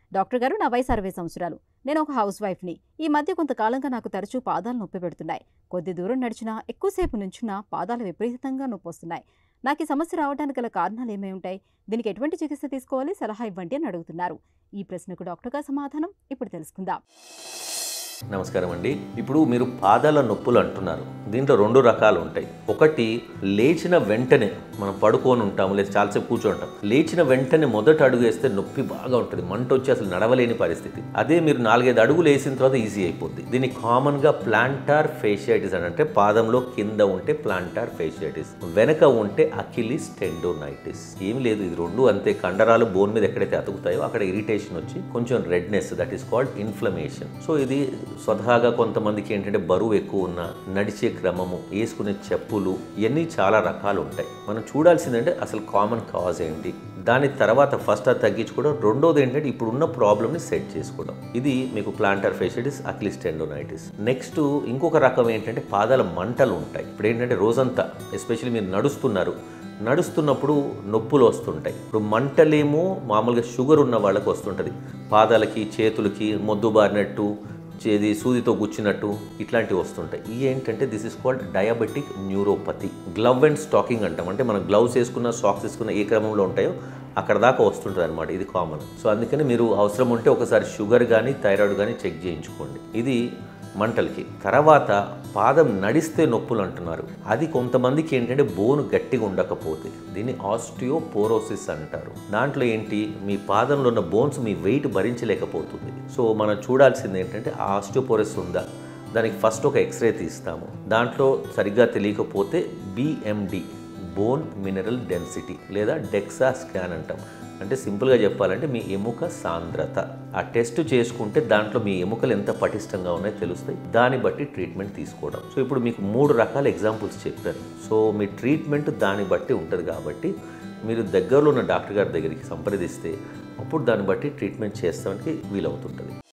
doctor గారు నా వయసు అరవై సంవత్సరాలు నేను ఒక హౌస్ వైఫ్ని ఈ మధ్య కొంతకాలంగా నాకు తరచూ పాదాలు నొప్పి పెడుతున్నాయి కొద్ది దూరం నడిచినా ఎక్కువసేపు నుంచున్నా పాదాలు విపరీతంగా నొప్పి వస్తున్నాయి నాకు ఈ సమస్య రావడానికి గల కారణాలు ఏమై ఉంటాయి దీనికి ఎటువంటి చికిత్స తీసుకోవాలి సలహా ఇవ్వండి అని అడుగుతున్నారు ఈ ప్రశ్నకు డాక్టర్ గారు సమాధానం ఇప్పుడు తెలుసుకుందాం నమస్కారం అండి ఇప్పుడు మీరు పాదాల నొప్పులు అంటున్నారు దీంట్లో రెండు రకాలు ఉంటాయి ఒకటి లేచిన వెంటనే మనం పడుకొని ఉంటాము లేదా చాలాసేపు కూర్చుంటాం లేచిన వెంటనే మొదట అడుగు వేస్తే నొప్పి బాగా ఉంటుంది మంట వచ్చి అసలు నడవలేని పరిస్థితి అదే మీరు నాలుగైదు అడుగులు వేసిన తర్వాత ఈజీ అయిపోద్ది దీన్ని కామన్గా ప్లాంటార్ ఫేషియైటిస్ అని అంటే పాదంలో కింద ఉంటే ప్లాంటార్ ఫేషియైటిస్ వెనక ఉంటే అకిలిస్ టెండోనైటిస్ ఏం లేదు ఇది రెండు అంతే కండరాలు బోన్ మీద ఎక్కడైతే అతుకుతాయో అక్కడ ఇరిటేషన్ వచ్చి కొంచెం redness that is called inflammation so ఇది స్వతహాగా కొంతమందికి ఏంటంటే బరువు ఎక్కువ ఉన్న నడిచే క్రమము వేసుకునే చెప్పులు ఇవన్నీ చాలా రకాలు ఉంటాయి మనం చూడాల్సిందంటే అసలు కామన్ కాజ్ ఏంటి దాని తర్వాత ఫస్ట్ అది తగ్గించుకోవడం రెండోది ఏంటంటే ఇప్పుడున్న ప్రాబ్లమ్ని సెట్ చేసుకోవడం ఇది మీకు ప్లాంటర్ ఫేషిటిస్ అక్లిస్ టెండోనైటిస్ నెక్స్ట్ ఇంకొక రకం ఏంటంటే పాదాల మంటలు ఉంటాయి ఇప్పుడు ఏంటంటే రోజంతా ఎస్పెషల్లీ మీరు నడుస్తున్నారు నడుస్తున్నప్పుడు నొప్పులు వస్తుంటాయి ఇప్పుడు మంటలేమో మామూలుగా షుగర్ ఉన్న వాళ్ళకి వస్తుంటుంది పాదాలకి చేతులకి మొద్దు బారినట్టు చేది సూదితో గుచ్చినట్టు ఇట్లాంటివి వస్తుంటాయి ఇవి ఏంటంటే this is called diabetic neuropathy glove and stocking అంటాం అంటే మనం గ్లవ్స్ వేసుకున్న సాక్స్ వేసుకున్న ఏ క్రమంలో ఉంటాయో అక్కడ దాకా వస్తుంటుంది అనమాట ఇది కామన్ సో అందుకని మీరు అవసరం ఉంటే ఒకసారి షుగర్ కానీ థైరాయిడ్ కానీ చెక్ చేయించుకోండి ఇది మంటలకి తర్వాత పాదం నడిస్తే నొప్పులు అంటున్నారు అది కొంతమందికి ఏంటంటే బోను గట్టిగా ఉండకపోతే దీన్ని ఆస్టియోపోరోసిస్ అంటారు దాంట్లో ఏంటి మీ పాదంలో ఉన్న బోన్స్ మీ వెయిట్ భరించలేకపోతుంది సో మనం చూడాల్సింది ఏంటంటే ఆ ఆస్టియోపోరోసిస్ ఉందా దానికి ఫస్ట్ ఒక ఎక్స్రే తీస్తాము దాంట్లో సరిగ్గా తెలియకపోతే బిఎండి బోన్ మినరల్ డెన్సిటీ లేదా డెక్సా స్కాన్ అంటాం అంటే సింపుల్గా చెప్పాలంటే మీ ఎముక సాంద్రత ఆ టెస్ట్ చేసుకుంటే దాంట్లో మీ ఎముకలు ఎంత పటిష్టంగా ఉన్నాయో తెలుస్తాయి దాన్ని బట్టి ట్రీట్మెంట్ తీసుకోవడం సో ఇప్పుడు మీకు మూడు రకాల ఎగ్జాంపుల్స్ చెప్పాను సో మీ ట్రీట్మెంట్ దాన్ని బట్టి ఉంటుంది కాబట్టి మీరు దగ్గరలో ఉన్న డాక్టర్ గారి దగ్గరికి సంప్రదిస్తే అప్పుడు దాన్ని బట్టి ట్రీట్మెంట్ చేస్తానికి వీలవుతుంటుంది